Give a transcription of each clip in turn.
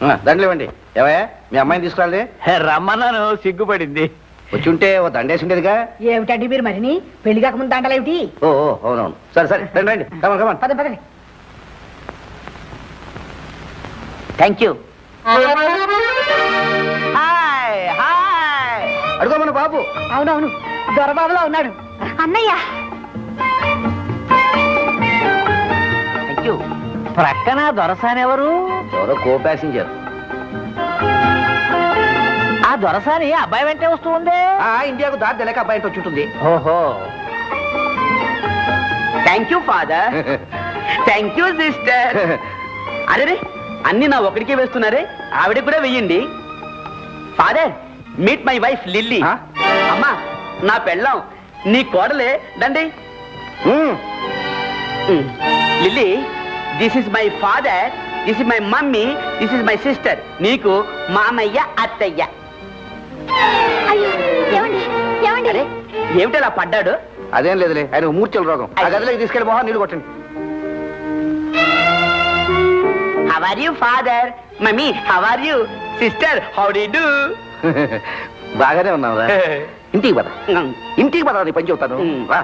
దండలు ఇవ్వండి ఏవయ్యా మీ అమ్మాయిని తీసుకురాలి రమ్మన్నాను సిగ్గుపడింది వచ్చి ఉంటే ఓ దండేసి ఉండేదిగా ఏమిటండి మీరు మరిని పెళ్లి కాకముందు దండలేమిటి ఓ ఓ, అవునవును సరే సరే రండి రండి కమన్ కమన్ పద పదండి థ్యాంక్ యూ హాయ్ హాయ్ అడుగో మన బాబు అవునవును దొరబాబులో ఉన్నాడు అన్నయ్య థ్యాంక్ యూ ప్రక్కన దొరసాని ఎవరు ఎవరో కో ప్యాసింజర్ ఆ దొరసాని అబ్బాయి వెంటే వస్తూ ఉంది ఆ ఇండియాకు దారి తెలియక అబ్బాయి వచ్చి ఉంటుంది ఓహో thank you father thank you sister అరే అన్ని నా ఒకడికే వేస్తున్నారే ఆవిడ కూడా వెయ్యండి father meet my wife Lilly ఆ? అమ్మా నా పెళ్ళాం నీ కోడలే దండి um, Lilly this is my father this is my mummy this is my sister నీకు మామయ్య అత్తయ్య అయ్యో ఏమండి ఏమండి అరే ఏమిటలా పడ్డాడు అదేం లేదులే ఆయన మూర్చల రోగం ఆ గదిలోకి తీసుకెళ్ళి మొహం నీళ్ళు కొట్టండి how are you father mummy how are you sister how d do బాగానే ఉన్నావురా ఇంటికి పద ఇంటికి పద నీ పని చెబుతాను ఉమ్. రా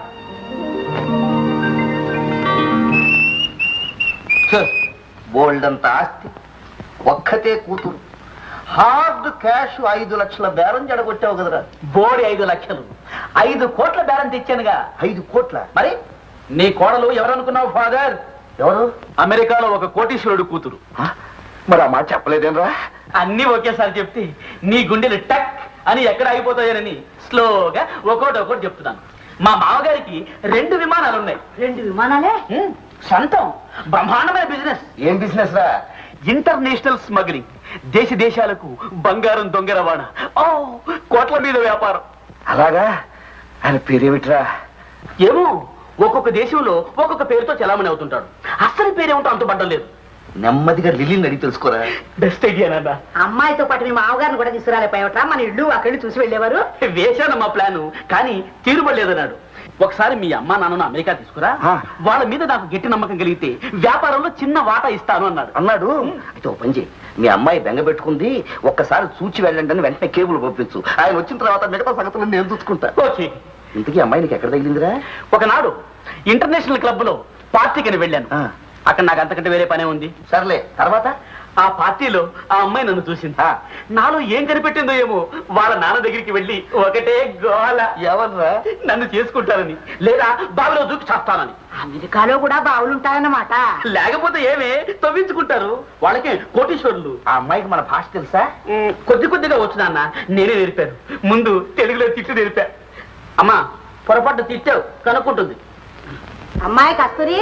బోల్డ్ అంత ఆస్తి ఒక్కతే కూతురు హార్డ్ క్యాష్ ఐదు లక్షల బేరం జడగొట్టావు కదరా బోడి ఐదు లక్షలు ఐదు కోట్ల బేరం తెచ్చానుగా ఐదు కోట్ల మరి నీ కోడలు ఎవరనుకున్నావు ఫాదర్ ఎవరు అమెరికాలో ఒక కోటీశ్వరుడు కూతురు ఆ? మరి ఆ మాట చెప్పలేదేనరా అన్ని ఒకేసారి చెప్తే నీ గుండెలు టక్ అని ఎక్కడ అయిపోతాయనని స్లోగా ఒక్కోటి ఒక్కోటి చెప్తున్నాను మా మామగారికి రెండు విమానాలు ఉన్నాయి రెండు విమానాలే హ్మ్, సొంతం బ్రహ్మాండమైన బిజినెస్ ఏం బిజినెస్ రా ఇంటర్నేషనల్ స్మగ్లింగ్ దేశ దేశాలకు బంగారం దొంగ రవాణా ఓ కోట్ల మీద వ్యాపారం అలాగా ఆయన పేరేమిట్రా ఏమో ఒక్కొక్క దేశంలో ఒక్కొక్క పేరుతో చలామణి అవుతుంటాడు అసలు పేరేమిటో అంతుపడ్డం లేదు నెమ్మదిగా లిల్లీని అడిగి తెలుసుకోరా బెస్ట్ ఐడియా నాన్న అమ్మాయితో పాటు మీ మామగారిని కూడా తీసుకురాలేపోయావట మన ఇల్లు అక్కడి చూసి వెళ్ళేవారు వేశాను మా ప్లాను కానీ తీరుబడలేదన్నాడు ఒకసారి మీ అమ్మా నాన్నను అమెరికా తీసుకురా ఆ. వాళ్ళ మీద నాకు గట్టి నమ్మకం కలిగితే వ్యాపారంలో చిన్న వాటా ఇస్తాను అన్నాడు అన్నాడు అయితే ఓ పని చేయి మీ అమ్మాయి బెంగ పెట్టుకుంది ఒక్కసారి చూచి వెళ్ళండి అని వెంటనే కేబుల్ పంపించు ఆయన వచ్చిన తర్వాత మిగతా సంగతులు నేను చూసుకుంటా ఓకే ఇంతకీ అమ్మాయి నీకు ఎక్కడ తగిలిందిరా ఒకనాడు ఇంటర్నేషనల్ క్లబ్ లో పార్టీకి వెళ్ళాను ఆ. అక్కడ నాకు అంతకంటే వేరే పనే ఉంది సర్లే తర్వాత ఆ పార్టీలో ఆ అమ్మాయి నన్ను చూసింది ఆ. నాలో ఏం కనిపెట్టిందో ఏమో వాళ్ళ నాన్న దగ్గరికి వెళ్ళి ఒకటే గోల ఎవర్రా నన్ను చేసుకుంటానని లేదా బావిలో దూకి చేస్తానని అమెరికాలో కూడా బావులుంటాయన్నమాట లేకపోతే ఏమే తవ్వించుకుంటారు వాళ్ళకి కోటీశ్వరులు ఆ అమ్మాయికి మన భాష తెలుసా మ్, కొద్ది కొద్దిగా వచ్చు నాన్న నేనే నేర్పాను ముందు తెలుగులో తిట్టు నేర్పా అమ్మా పొరపాటు తిట్టావు కనుక్కుంటుంది అమ్మాయి కస్తూరి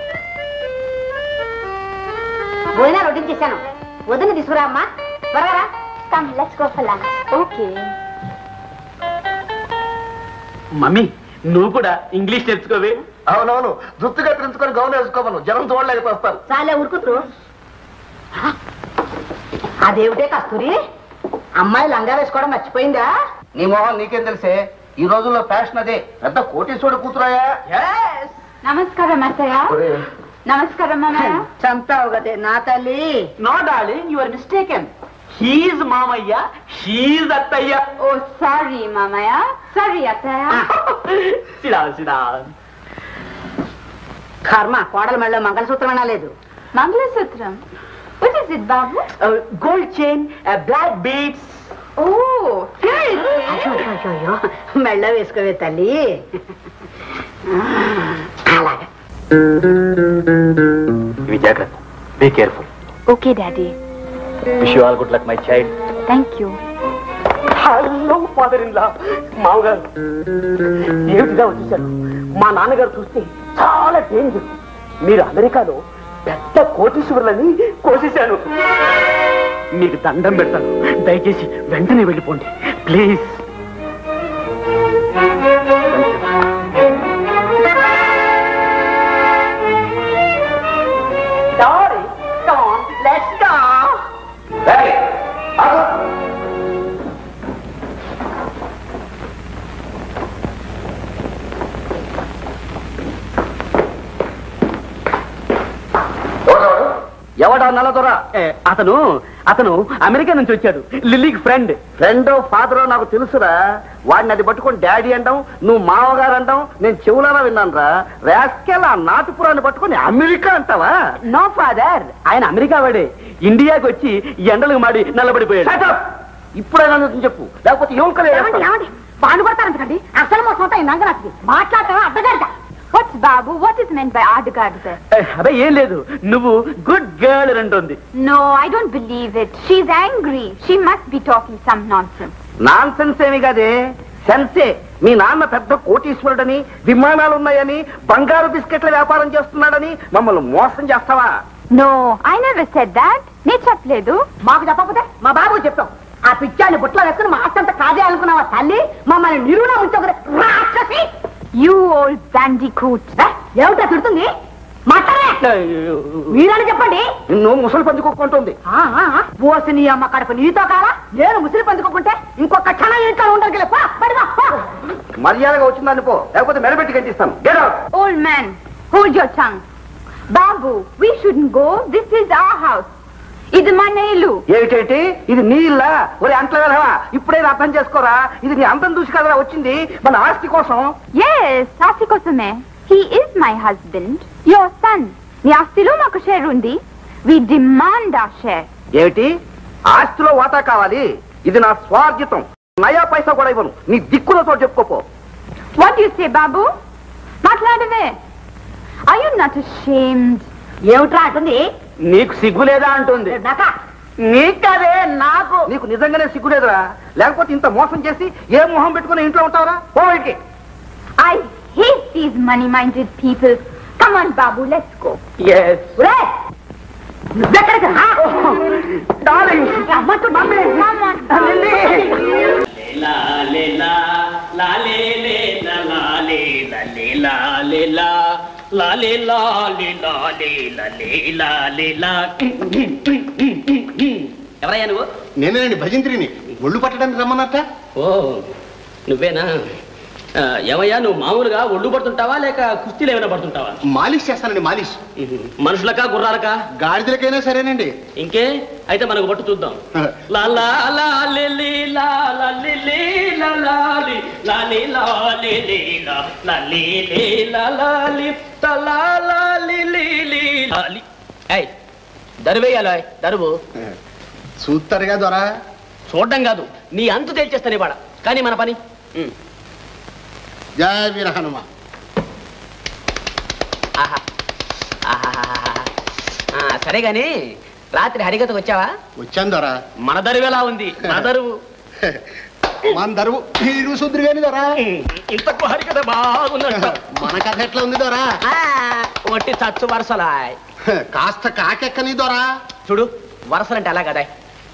భోజనాలు వడ్డించేశాను వదిన తీసుకురా అమ్మా త్వరగా రా. Come, let's go for lunch. Okay mummy నువ్వు కూడా ఇంగ్లీష్ నేర్చుకోవే అవునవును దుత్తుగా కత్తిరించుకొని గౌన్ వేసుకోమను జనం చూడలేకపోతారు చాలే ఉరుకుతురు అదేమిటే కస్తూరి అమ్మాయి లంగా వేసుకోవడం మర్చిపోయిందా నీ మొహం నీకేం తెలిసే ఈ రోజుల్లో ఫ్యాషన్ అదే పెద్ద కోటీశ్వరుడు కూతురాయా నమస్కారం అత్తయ్య నమస్కారం మామయ్య చంపావు కదే నా తల్లి no darling you are mistaken he's మామయ్య షీజ్ అత్తయ్య ఓ సారీ మామయ్య సారీ అత్తయ్య సిడా సిడా కర్మ కోడల మెళ్ళలో మంగళసూత్రం లేదు మంగళసూత్రం వాట్ ఇస్ ఇట్ బాబు gold chain black beads oh here it is. అయ్యో, అయ్యో, అయ్యో, అయ్యో. మెళ్ళ వేసుకోవే తల్లి అలాగే ఇవి జాగ్రత్త be careful Okay, daddy. Wish you all good luck my child Thank you. Hello father in law మామగారు ఏమిటిగా వచ్చేసారు మా నాన్నగారు చూస్తే చాలా డేంజర్ మీరు అమెరికాలో పెద్ద కోటీశ్వరులని కోసేశాను మీకు దండం పెడతాను దయచేసి వెంటనే వెళ్ళిపోండి ప్లీజ్ Let's go. ఎవడా నల్లదొర ఏ, అతను అతను అమెరికా నుంచి వచ్చాడు లిల్లీకి ఫ్రెండ్ ఫ్రెండ్ ఫాదర్ నాకు తెలుసురా వాడిని అది పట్టుకొని డాడీ అంటాం నువ్వు మామగారు అంటాం నేను చెవులారా విన్నాను రా రాస్కెల్ ఆ నాటుపురాన్ని పట్టుకొని అమెరికా అంటావా నో ఫాదర్ ఆయన అమెరికా వాడే ఇండియాకి వచ్చి ఎండలకు మాడి నల్లబడిపోయాడు Shut up! ఇప్పుడైనా నిజం చెప్పు లేకపోతే యువకలే ఏమండి ఏమండి బాను కొడతారంతకండి అసలు మోసం అవుతాయి నంగరాత్రి మాట్లాడటం అడ్డగారిట What's Babu? What is meant by Adhikar, sir? ఏ, అదే ఏం లేదు నువ్వు గుడ్ గర్ల్ అంటుంది No, I don't believe it. She's angry. She must be talking some nonsense. Nonsense ఏమి కాదే సెన్సే మీ నాన్న పెద్ద కోటీశ్వరుడని విమానాలు ఉన్నాయని బంగారు బిస్కెట్ల వ్యాపారం చేస్తున్నాడని మమ్మల్ని మోసం చేస్తావా No, I never said that. నేను చెప్పలేదు మాకు చెప్పకపోతే మా బాబు చెప్పాం ఆ పిచ్చాన్ని బుట్లో వేసుకుని మా ఆస్తంత కాదే అనుకున్నావా తల్లి మమ్మల్ని నిరుణ ఉంచొకరు రాక్షసి You old bandicoot. ఏ, ఏమిటో తిడుతుంది మాట్లాడే మీరని చెప్పండి నిన్ను ముసలి పందుకోకుంటుంది ఆ, ఆ, ఆ, పోసి నీ అమ్మ కడుపు నీతో కాలా నేను ముసిరి పంచుకోకుంటే ఇంకొక క్షణం ఇంట్లో ఉండగలే పో బడిగా పో మర్యాదగా వచ్చిందని పో లేకపోతే మెడబెట్టి గంటిస్తాను Get out. Old man, hold your tongue. Babu, we shouldn't go. This is our house. ఇది మన ఇల్లు ఏమిటేంటి ఇది నీ ఇల్లా ఒరే అంట్ల వెళ్ళవా ఇప్పుడైనా అర్థం చేసుకోరా ఇది నీ అందం చూసి కదరా వచ్చింది మన ఆస్తి కోసం ఎస్ ఆస్తి కోసమే he is my husband your son నీ ఆస్తిలో మాకు షేర్ ఉంది వి డిమాండ్ ఆ షేర్ ఏమిటి ఆస్తిలో వాటా కావాలి ఇది నా స్వార్జితం నయా పైసా కూడా ఇవ్వను నీ దిక్కులతో చెప్పుకోపో వాట్ యు సే బాబు మాట్లాడవే ఐ యు నాట్ ashamed ఏమిట్రా అంటుంది నీకు సిగ్గు లేదా అంటుంది నాకా నీకు కదే నాకు నీకు నిజంగానే సిగ్గులేదురా లేకపోతే ఇంత మోసం చేసి ఏ మొహం పెట్టుకుని ఇంట్లో ఉంటావురా పో ఇంటికి I hate these money-minded people. Come on, Babu, let's go. Yes ఒరే నువ్వెక్కడికి రా డార్లింగ్ అమ్మతో మమ్మల్ని Come on. ఎవరయ్యా నువ్వు నేనేనండి భజంత్రిని ఒళ్ళు పట్టడానికి రమ్మన్నట్ట ఓ నువ్వేనా ఆ, ఏమయ్యా నువ్వు మామూలుగా ఒళ్ళు పడుతుంటావా లేక కుస్తీలు ఏమైనా పడుతుంటావా మాలిష్ చేస్తానండి మాలిష్ మనుషులకా గుర్రాలకా గాడిదలకైనా సరేనండి ఇంకే అయితే మనకు పట్టు చూద్దాం లా లా లా లే లే లా లా లే లే లా లా లే లా లే లా లే లే లా లా లే లే లా లా లే తా లా లా లే లే లే లా లే. ఏయ్ దరువేయాలో దరువు చూస్తారుగా దొరా చూడడం కాదు నీ అంతు తేల్చేస్తాను ఇవాళ కానీ మన పని ఉమ్. జయ వీర హనుమ ఆహా. ఆహాహాహా. ఆ, సరే గాని రాత్రి హరికతకు వచ్చావా వచ్చాను దొరా మన దరువు ఎలా ఉంది మన దరువు మన దరువు మీరు శుద్రు గాని దొరా ఇంతకు హరికత బాగున్నట్టు మన కథ ఎట్లా ఉంది దొరా ఆ, ఒట్టి చచ్చు వరసలాయ్ కాస్త కాకెక్కని దొరా చూడు వరసలంటే అలా కదా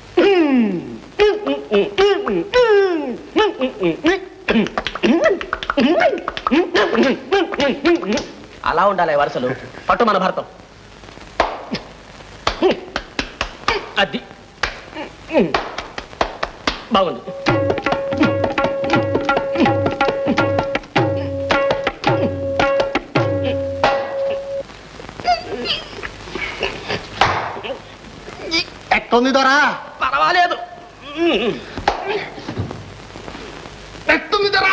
అలా ఉండాలి వరుసలు పట్టు మన భర్తం అది బాగుంది ఎట్టుంది దొరా పర్వాలేదు ఎట్టుంది దొరా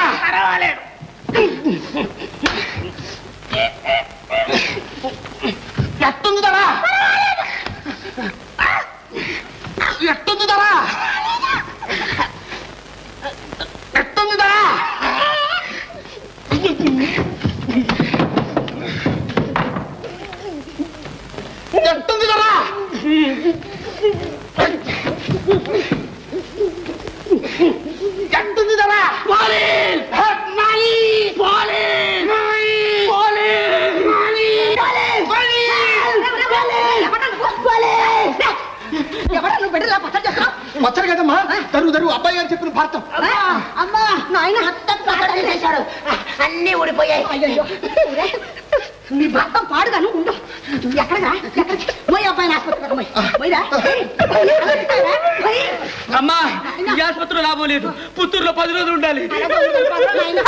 ఎట్టుంది దొరా ఎట్టుంది దొరా ఎట్టుంది దొరా ఎట్టుంది దొరా ఎట్టుంది దొరా పోలీస్ పోలీస్ పోలీస్ ఎవరు నువ్వు బిడ్డలా పచ్చడి చేస్తున్నావు వచ్చారు కదమ్మా తరువు తరువు అబ్బాయి గారు చెప్పిన భారతం అమ్మా నాయన హత్త చేశాడు అన్ని ఊడిపోయాయి అయ్యో నీ భర్త పాడుగాను ఉండు ఎక్కడగా ఎక్కడికి పోయి అబ్బాయిని ఆసుపత్రికి పోయి పోయిరా అమ్మా ఈ ఆసుపత్రిలో లాభం లేదు పుత్తూరులో పది రోజులు ఉండాలి